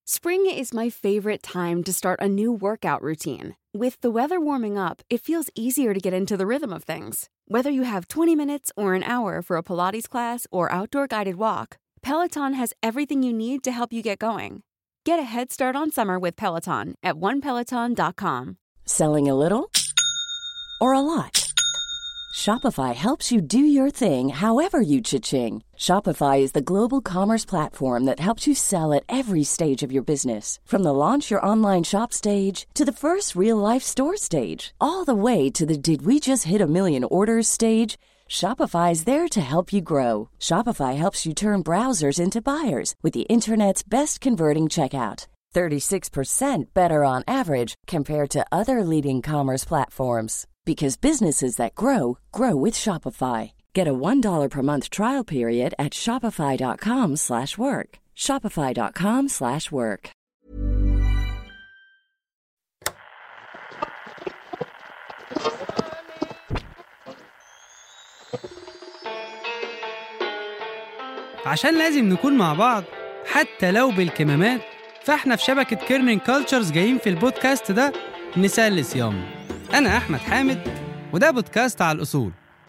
Spring is my favorite time to start a new workout routine. With the weather warming up, it feels easier to get into the rhythm of things. Whether you have 20 minutes or an hour for a Pilates class or outdoor guided walk, Peloton has everything you need to help you get going. Get a head start on summer with Peloton at onepeloton.com. Selling a little or a lot? Shopify helps you do your thing however you cha-ching. Shopify is the global commerce platform that helps you sell at every stage of your business. From the launch your online shop stage to the first real life store stage, all the way to the did we just hit a million orders stage. Shopify is there to help you grow. Shopify helps you turn browsers into buyers with the internet's best converting checkout. 36% better on average compared to other leading commerce platforms because businesses that grow grow with Shopify. Get a $1 per month trial period at shopify.com/work. shopify.com/work. عشان لازم نكون مع بعض حتى لو بالكمامات فاحنا في شبكة كيرنين كولتشرز جايين في البودكاست ده نسلس يوم أنا أحمد حامد وده بودكاست على الأصول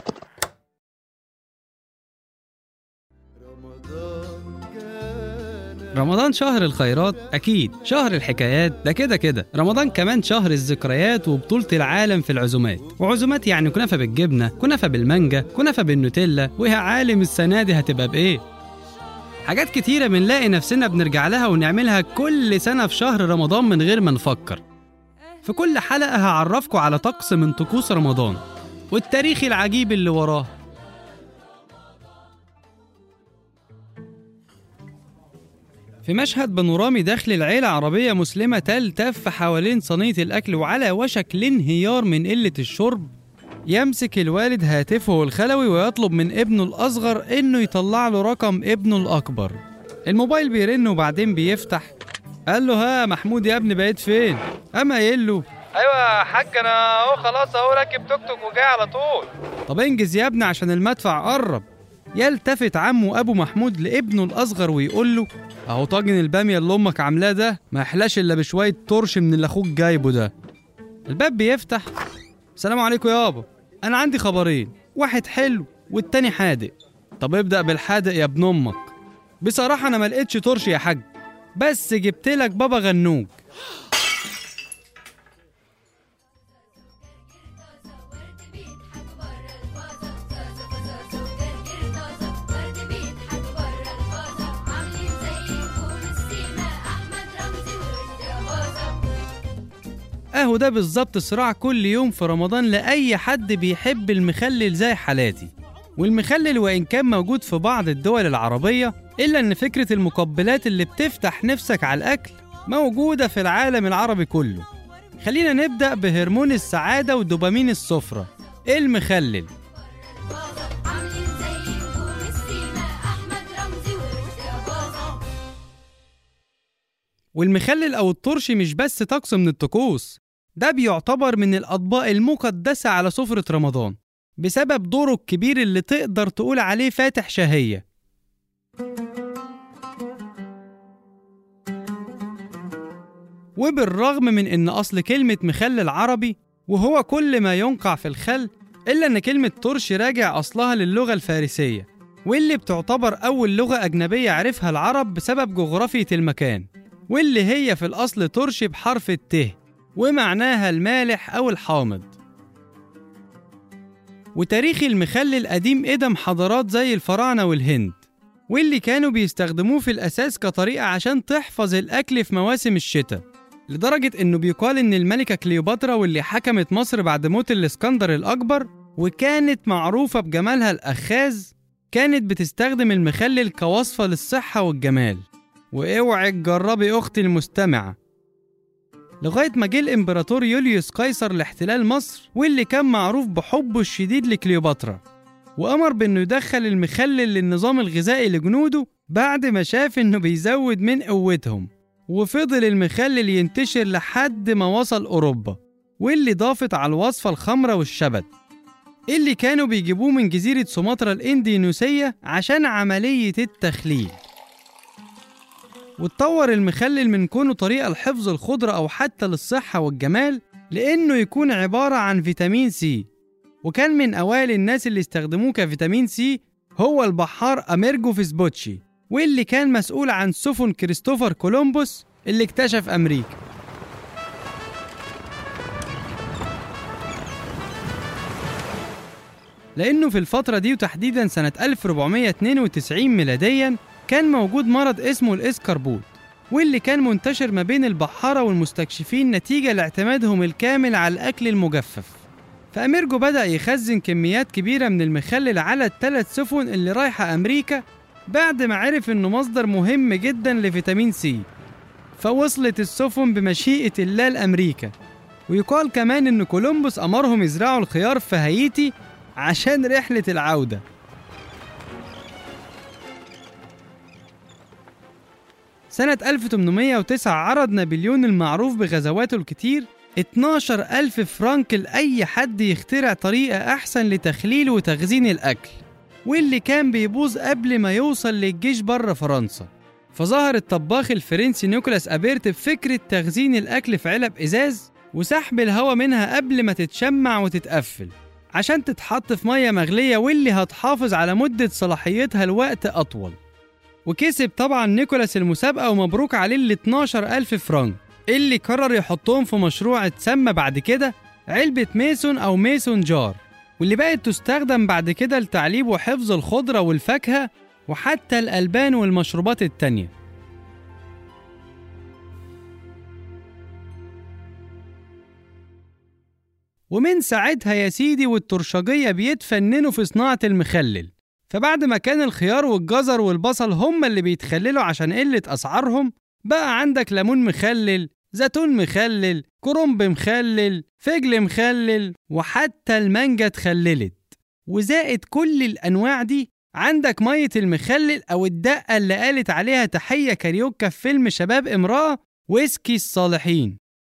رمضان شهر الخيرات أكيد شهر الحكايات ده كده كده رمضان كمان شهر الذكريات وبطولة العالم في العزومات وعزومات يعني كنافة بالجبنة كنافة بالمانجا كنافة بالنوتيلا ويا عالم السنة دي هتبقى بإيه حاجات كتيرة بنلاقي نفسنا بنرجع لها ونعملها كل سنة في شهر رمضان من غير ما نفكر في كل حلقة هعرفكم على طقس من طقوس رمضان والتاريخ العجيب اللي وراه في مشهد بانورامي داخل العيلة عربية مسلمة تلتف حوالين صينية الأكل وعلى وشك الانهيار من قلة الشرب يمسك الوالد هاتفه الخلوي ويطلب من ابنه الأصغر إنه يطلع له رقم ابنه الأكبر الموبايل بيرن وبعدين بيفتح قال له ها محمود يا ابني بقيت فين؟ قام قايل له ايوه يا حاج انا اهو خلاص اهو راكب توك توك وجاي على طول طب انجز يا ابني عشان المدفع قرب يلتفت عمه ابو محمود لابنه الاصغر ويقول له اهو طاجن الباميه اللي امك عاملاه ده ما يحلاش الا بشويه طرش من اللي اخوك جايبه ده الباب بيفتح السلام عليكم يابا انا عندي خبرين واحد حلو والتاني حادق طب ابدا بالحادق يا ابن امك بصراحه انا ما لقيتش طرش يا حاج بس جبت لك بابا غنوج اهو ده بالظبط صراع كل يوم في رمضان لأي حد بيحب المخلل زي حالاتي والمخلل وإن كان موجود في بعض الدول العربية إلا إن فكرة المقبلات اللي بتفتح نفسك على الأكل موجودة في العالم العربي كله خلينا نبدأ بهرمون السعادة ودوبامين السفرة المخلل والمخلل أو الطرش مش بس طقس من الطقوس ده بيعتبر من الأطباق المقدسة على سفرة رمضان بسبب دوره الكبير اللي تقدر تقول عليه فاتح شهية وبالرغم من إن أصل كلمة مخلل عربي وهو كل ما ينقع في الخل إلا إن كلمة طرش راجع أصلها للغة الفارسية واللي بتعتبر أول لغة أجنبية عرفها العرب بسبب جغرافية المكان واللي هي في الأصل ترش بحرف الت ومعناها المالح أو الحامض وتاريخ المخلل قديم قدم حضارات زي الفراعنة والهند واللي كانوا بيستخدموه في الأساس كطريقة عشان تحفظ الأكل في مواسم الشتاء لدرجة إنه بيقال إن الملكة كليوباترا واللي حكمت مصر بعد موت الإسكندر الأكبر وكانت معروفة بجمالها الأخاذ كانت بتستخدم المخلل كوصفة للصحة والجمال واوعي تجربي اختي المستمعه لغايه ما جه الامبراطور يوليوس قيصر لاحتلال مصر واللي كان معروف بحبه الشديد لكليوباترا وامر بانه يدخل المخلل للنظام الغذائي لجنوده بعد ما شاف انه بيزود من قوتهم وفضل المخلل ينتشر لحد ما وصل اوروبا واللي ضافت على الوصفه الخمره والشبت اللي كانوا بيجيبوه من جزيره سومطرة الاندونيسيه عشان عمليه التخليل واتطور المخلل من كونه طريقة لحفظ الخضرة أو حتى للصحة والجمال لأنه يكون عبارة عن فيتامين سي وكان من أوائل الناس اللي استخدموه كفيتامين سي هو البحار أميرجو فيسبوتشي واللي كان مسؤول عن سفن كريستوفر كولومبوس اللي اكتشف أمريكا لأنه في الفترة دي وتحديدا سنة 1492 ميلاديا كان موجود مرض اسمه الإسكربوت واللي كان منتشر ما بين البحارة والمستكشفين نتيجة لاعتمادهم الكامل على الأكل المجفف فأميرجو بدأ يخزن كميات كبيرة من المخلل على الثلاث سفن اللي رايحة أمريكا بعد ما عرف إنه مصدر مهم جدا لفيتامين سي فوصلت السفن بمشيئة الله لأمريكا ويقال كمان إن كولومبوس أمرهم يزرعوا الخيار في هايتي عشان رحلة العودة سنة 1809 عرض نابليون المعروف بغزواته الكتير 12 ألف فرنك لأي حد يخترع طريقة أحسن لتخليل وتخزين الأكل واللي كان بيبوظ قبل ما يوصل للجيش بره فرنسا فظهر الطباخ الفرنسي نيكولاس أبيرت بفكرة تخزين الأكل في علب إزاز وسحب الهواء منها قبل ما تتشمع وتتقفل عشان تتحط في مية مغلية واللي هتحافظ على مدة صلاحيتها لوقت أطول وكسب طبعا نيكولاس المسابقة ومبروك عليه ال 12 ألف فرنك اللي قرر يحطهم في مشروع اتسمى بعد كده علبة ميسون أو ميسون جار واللي بقت تستخدم بعد كده لتعليب وحفظ الخضرة والفاكهة وحتى الألبان والمشروبات التانية ومن ساعتها يا سيدي والترشجية بيتفننوا في صناعة المخلل فبعد ما كان الخيار والجزر والبصل هم اللي بيتخللوا عشان قلة أسعارهم بقى عندك ليمون مخلل زيتون مخلل كرنب مخلل فجل مخلل وحتى المانجا اتخللت وزائد كل الأنواع دي عندك مية المخلل أو الدقة اللي قالت عليها تحية كاريوكا في فيلم شباب امرأة ويسكي الصالحين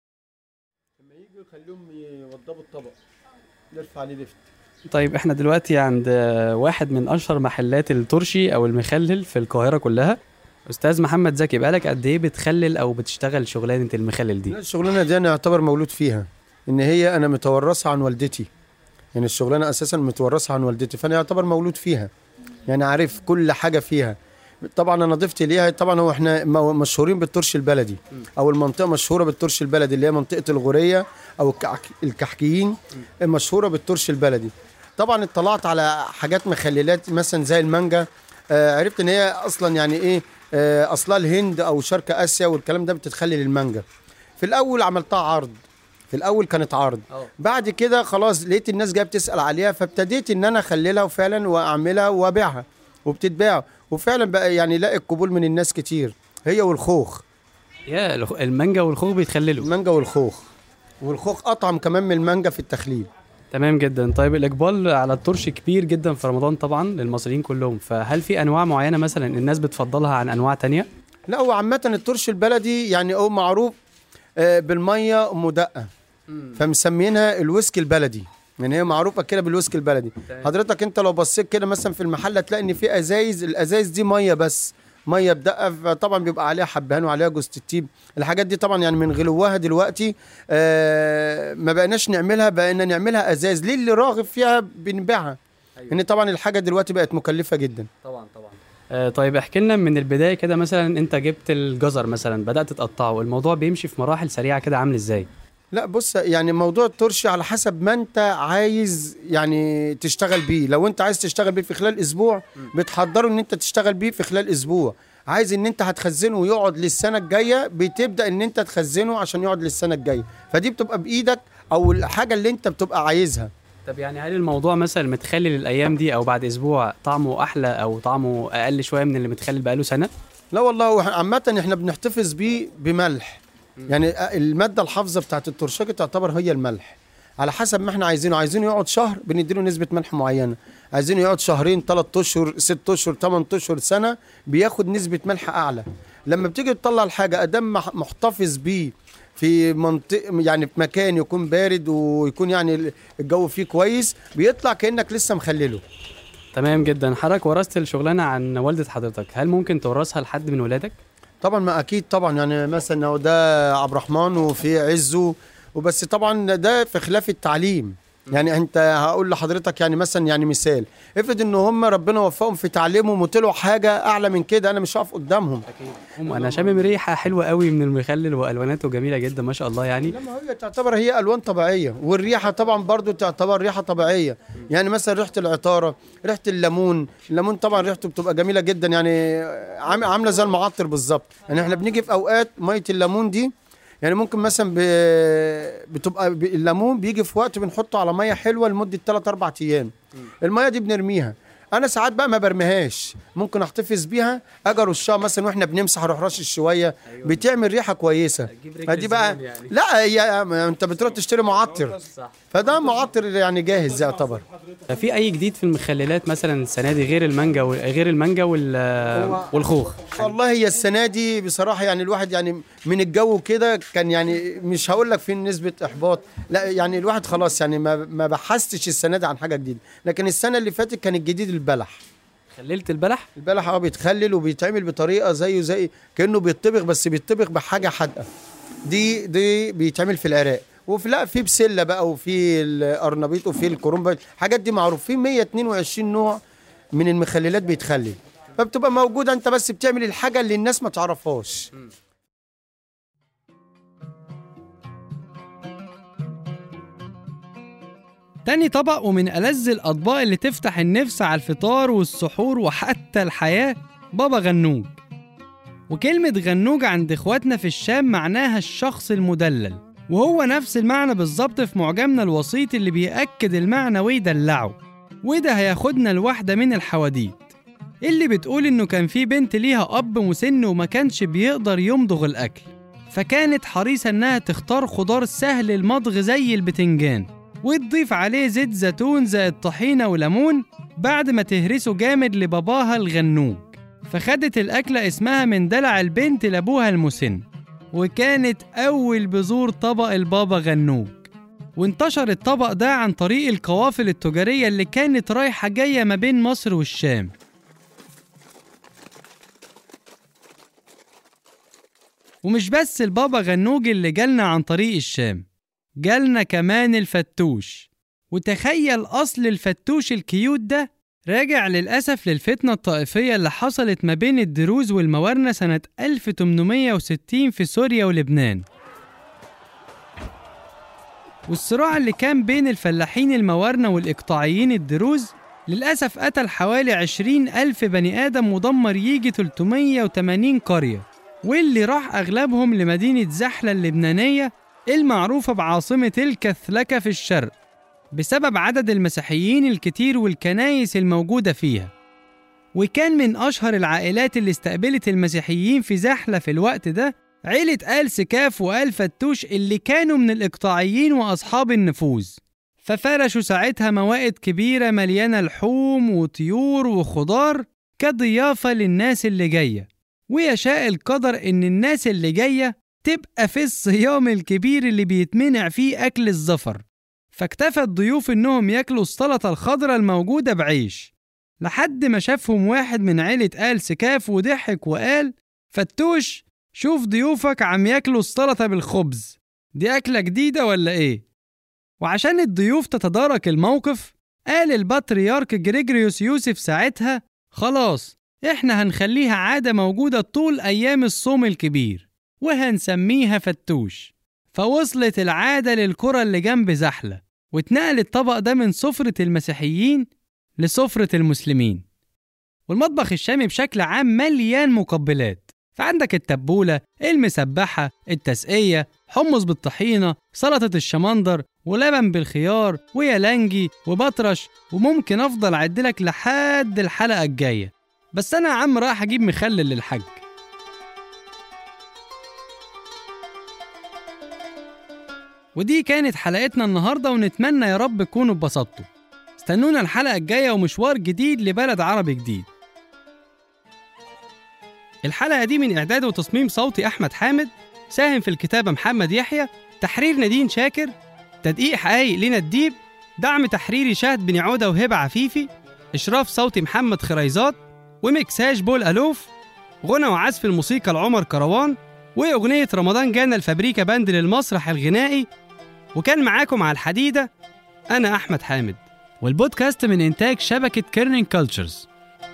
لما يجوا يخليهم يوضبوا الطبق نرفع عليه لفت طيب احنا دلوقتي عند آه، واحد من اشهر محلات الترشي او المخلل في القاهره كلها استاذ محمد زكي بقالك قد ايه بتخلل او بتشتغل شغلانه المخلل دي لا، الشغلانه دي انا اعتبر مولود فيها ان هي انا متورثها عن والدتي يعني الشغلانه اساسا متورثها عن والدتي فانا اعتبر مولود فيها يعني عارف كل حاجه فيها طبعا انا ضفت ليها طبعا هو احنا م- مشهورين بالترش البلدي او المنطقه مشهوره بالترش البلدي اللي هي منطقه الغوريه او الكحك- الكحكيين مشهوره بالترش البلدي طبعا اطلعت على حاجات مخللات مثلا زي المانجا آه عرفت ان هي اصلا يعني ايه آه اصلها الهند او شرق اسيا والكلام ده بتتخلل المانجا في الاول عملتها عرض في الاول كانت عرض أوه. بعد كده خلاص لقيت الناس جايه بتسال عليها فابتديت ان انا اخللها وفعلا واعملها وابيعها وبتتباع وفعلا بقى يعني لاقي قبول من الناس كتير هي والخوخ يا الخ- المانجا والخوخ بيتخللوا المانجا والخوخ والخوخ اطعم كمان من المانجا في التخليل تمام جدا طيب الاقبال على الترش كبير جدا في رمضان طبعا للمصريين كلهم فهل في انواع معينه مثلا الناس بتفضلها عن انواع تانية لا هو عامة الترش البلدي يعني هو معروف آه، بالمية أم دقة فمسمينها الويسكي البلدي يعني هي معروفة كده بالويسكي البلدي حضرتك انت لو بصيت كده مثلا في المحل هتلاقي ان في ازايز الازايز دي مية بس ميه بدقه فطبعا بيبقى عليها حبهان وعليها جوز التيب الحاجات دي طبعا يعني من غلوها دلوقتي آه ما بقيناش نعملها بقينا نعملها ازاز ليه اللي راغب فيها بنبيعها ان طبعا الحاجه دلوقتي بقت مكلفه جدا طبعا طبعا آه طيب احكي لنا من البدايه كده مثلا انت جبت الجزر مثلا بدات تقطعه الموضوع بيمشي في مراحل سريعه كده عامل ازاي لا بص يعني موضوع الترشي على حسب ما انت عايز يعني تشتغل بيه لو انت عايز تشتغل بيه في خلال اسبوع بتحضره ان انت تشتغل بيه في خلال اسبوع عايز ان انت هتخزنه ويقعد للسنه الجايه بتبدا ان انت تخزنه عشان يقعد للسنه الجايه فدي بتبقى بايدك او الحاجه اللي انت بتبقى عايزها طب يعني هل الموضوع مثلا متخلل الايام دي او بعد اسبوع طعمه احلى او طعمه اقل شويه من اللي متخلل بقاله سنه لا والله هو عامه احنا بنحتفظ بيه بملح يعني الماده الحافظه بتاعت الترشاكه تعتبر هي الملح على حسب ما احنا عايزينه عايزينه يقعد شهر بنديله نسبه ملح معينه عايزينه يقعد شهرين ثلاث اشهر ست اشهر ثمان اشهر سنه بياخد نسبه ملح اعلى لما بتيجي تطلع الحاجه ادام مح- محتفظ بيه في منطقه يعني في مكان يكون بارد ويكون يعني الجو فيه كويس بيطلع كانك لسه مخلله تمام جدا حضرتك ورثت الشغلانه عن والده حضرتك هل ممكن تورثها لحد من ولادك طبعا ما اكيد طبعا يعني مثلا لو ده عبد الرحمن وفي عزه وبس طبعا ده في خلاف التعليم يعني انت هقول لحضرتك يعني مثلا يعني مثال افرض ان هم ربنا وفقهم في تعليمهم وطلعوا حاجه اعلى من كده انا مش هقف قدامهم هم انا شامم ريحه حلوه قوي من المخلل والواناته جميله جدا ما شاء الله يعني لما هي تعتبر هي الوان طبيعيه والريحه طبعا برضو تعتبر ريحه طبيعيه يعني مثلا ريحه العطاره ريحه الليمون الليمون طبعا ريحته بتبقى جميله جدا يعني عام- عامله زي المعطر بالظبط يعني احنا بنيجي في اوقات ميه الليمون دي يعني ممكن مثلا ب... بتبقى ب... الليمون بيجي في وقت بنحطه على ميه حلوه لمده 3 4 ايام الميه دي بنرميها انا ساعات بقى ما برميهاش ممكن احتفظ بيها اجي ارشها مثلا واحنا بنمسح اروح رش شويه بتعمل ريحه كويسه فدي بقى لا هي انت بتروح تشتري معطر فده معطر يعني جاهز يعتبر في اي جديد في المخللات مثلا السنه دي غير المانجا و- غير المانجا وال والخوخ والله هي السنه دي بصراحه يعني الواحد يعني من الجو كده كان يعني مش هقول لك في نسبه احباط لا يعني الواحد خلاص يعني ما ما بحثتش السنه دي عن حاجه جديده لكن السنه اللي فاتت كان الجديد البلح خللت البلح البلح اه بيتخلل وبيتعمل بطريقه زيه زي كانه بيطبخ بس بيطبخ بحاجه حادقه دي دي بيتعمل في العراق وفي لا في بسله بقى وفي القرنبيط وفي الكرنب الحاجات دي معروف في 122 نوع من المخللات بيتخلل فبتبقى موجوده انت بس بتعمل الحاجه اللي الناس ما تعرفهاش تاني طبق ومن ألذ الأطباق اللي تفتح النفس على الفطار والسحور وحتى الحياة بابا غنوج وكلمة غنوج عند إخواتنا في الشام معناها الشخص المدلل وهو نفس المعنى بالظبط في معجمنا الوسيط اللي بيأكد المعنى ويدلعه وده هياخدنا لواحدة من الحواديت اللي بتقول إنه كان في بنت ليها أب مسن وما كانش بيقدر يمضغ الأكل فكانت حريصة إنها تختار خضار سهل المضغ زي البتنجان وتضيف عليه زيت زيتون زائد طحينة وليمون بعد ما تهرسه جامد لباباها الغنوج فخدت الأكلة اسمها من دلع البنت لأبوها المسن وكانت أول بذور طبق البابا غنوج وانتشر الطبق ده عن طريق القوافل التجارية اللي كانت رايحة جاية ما بين مصر والشام ومش بس البابا غنوج اللي جالنا عن طريق الشام جالنا كمان الفتوش وتخيل أصل الفتوش الكيوت ده راجع للأسف للفتنة الطائفية اللي حصلت ما بين الدروز والموارنة سنة 1860 في سوريا ولبنان والصراع اللي كان بين الفلاحين الموارنة والإقطاعيين الدروز للأسف قتل حوالي 20 ألف بني آدم ودمر يجي 380 قرية واللي راح أغلبهم لمدينة زحلة اللبنانية المعروفة بعاصمة الكثلكة في الشرق بسبب عدد المسيحيين الكتير والكنايس الموجودة فيها وكان من أشهر العائلات اللي استقبلت المسيحيين في زحلة في الوقت ده عيلة آل سكاف وآل فتوش اللي كانوا من الإقطاعيين وأصحاب النفوذ ففرشوا ساعتها موائد كبيرة مليانة لحوم وطيور وخضار كضيافة للناس اللي جاية ويشاء القدر إن الناس اللي جاية تبقى في الصيام الكبير اللي بيتمنع فيه أكل الزفر فاكتفى الضيوف إنهم ياكلوا السلطة الخضراء الموجودة بعيش لحد ما شافهم واحد من عيلة آل سكاف وضحك وقال فتوش شوف ضيوفك عم ياكلوا السلطة بالخبز دي أكلة جديدة ولا إيه؟ وعشان الضيوف تتدارك الموقف قال البطريرك جريجريوس يوسف ساعتها خلاص إحنا هنخليها عادة موجودة طول أيام الصوم الكبير وهنسميها فتوش فوصلت العادة للقرى اللي جنب زحلة واتنقل الطبق ده من سفرة المسيحيين لسفرة المسلمين والمطبخ الشامي بشكل عام مليان مقبلات فعندك التبولة المسبحة التسقية حمص بالطحينة سلطة الشمندر ولبن بالخيار ويالانجي وبطرش وممكن أفضل أعدلك لحد الحلقة الجاية بس أنا يا عم رايح أجيب مخلل للحج ودي كانت حلقتنا النهارده ونتمنى يا رب تكونوا اتبسطتوا استنونا الحلقة الجاية ومشوار جديد لبلد عربي جديد الحلقة دي من إعداد وتصميم صوتي أحمد حامد ساهم في الكتابة محمد يحيى تحرير نادين شاكر تدقيق حقايق لينا الديب دعم تحريري شهد بن عودة وهبة عفيفي إشراف صوتي محمد خريزات ومكساج بول ألوف غنى وعزف الموسيقى لعمر كروان وأغنية رمضان جانا الفابريكا باند للمسرح الغنائي وكان معاكم على الحديدة أنا أحمد حامد والبودكاست من إنتاج شبكة كيرنينج كولتشرز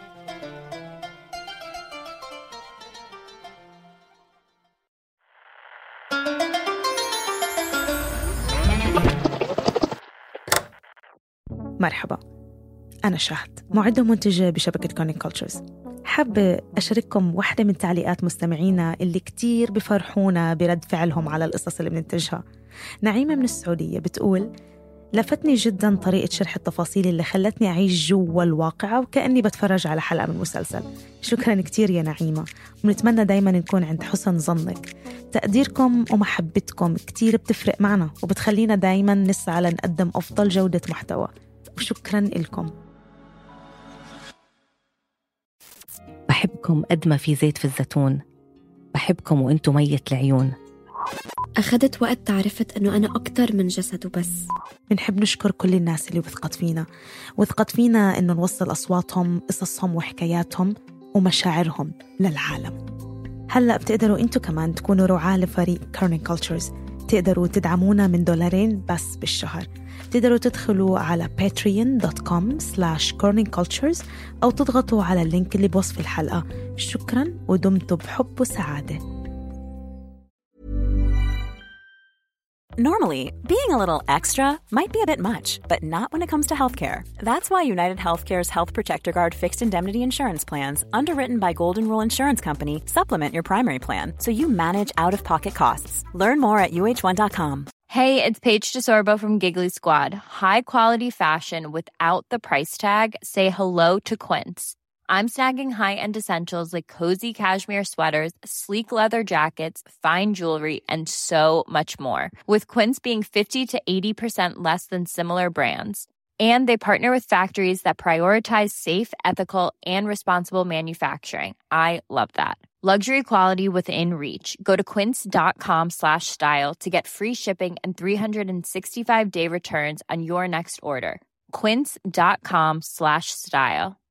مرحبا أنا شهد معدة ومنتجة بشبكة كونيك كولتشرز حابة أشارككم واحدة من تعليقات مستمعينا اللي كتير بفرحونا برد فعلهم على القصص اللي بننتجها نعيمة من السعودية بتقول لفتني جدا طريقة شرح التفاصيل اللي خلتني أعيش جوا الواقعة وكأني بتفرج على حلقة من مسلسل شكرا كتير يا نعيمة ونتمنى دايما نكون عند حسن ظنك تقديركم ومحبتكم كتير بتفرق معنا وبتخلينا دايما نسعى لنقدم أفضل جودة محتوى وشكرا لكم بحبكم قد ما في زيت في الزيتون بحبكم وانتو مية العيون أخذت وقت تعرفت إنه أنا أكتر من جسد وبس بنحب نشكر كل الناس اللي وثقت فينا وثقت فينا إنه نوصل أصواتهم قصصهم وحكاياتهم ومشاعرهم للعالم هلأ بتقدروا أنتوا كمان تكونوا رعاة لفريق كارنين كولتشرز تقدروا تدعمونا من دولارين بس بالشهر تقدروا تدخلوا على patreon.com slash corningcultures أو تضغطوا على اللينك اللي بوصف الحلقة شكرا ودمتم بحب وسعادة Normally, being a little extra might be a bit much, but not when it comes to healthcare. That's why United Healthcare's Health Protector Guard fixed indemnity insurance plans, underwritten by Golden Rule Insurance Company, supplement your primary plan so you manage out of pocket costs. Learn more at uh1.com. Hey, it's Paige DeSorbo from Giggly Squad. High quality fashion without the price tag? Say hello to Quince. I'm snagging high end essentials like cozy cashmere sweaters, sleek leather jackets, fine jewelry, and so much more. With Quince being 50 to 80% less than similar brands. And they partner with factories that prioritize safe, ethical, and responsible manufacturing. I love that. Luxury quality within reach. Go to quince.com slash style to get free shipping and 365 day returns on your next order. Quince.com slash style.